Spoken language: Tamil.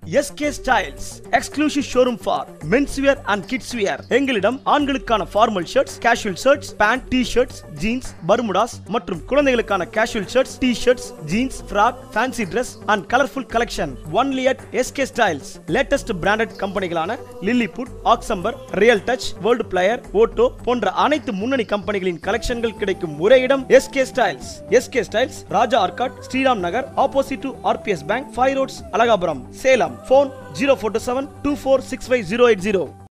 SK Styles exclusive showroom for men's wear and kids wear எங்களிடம் ஆண்களுக்கான formal shirts casual shirts pant T shirts jeans Bermudas மற்றும் குழந்தைகளுக்கான casual shirts T shirts jeans frock fancy dress and colourful collection only at SK Styles latest branded கம்பெனிகளான Lilliput Oxemberg real touch world player Otto போன்ற அனைத்து முன்னணி கம்பெனிகளின் கலெக்ஷன்கள் கிடைக்கும் ஒரே இடம் SK Styles SK Styles Raja Arcot Sriram Nagar opposite to RBS bank five roads அலகாபுரம் Salem phone zero four seven two four six five zero eight zero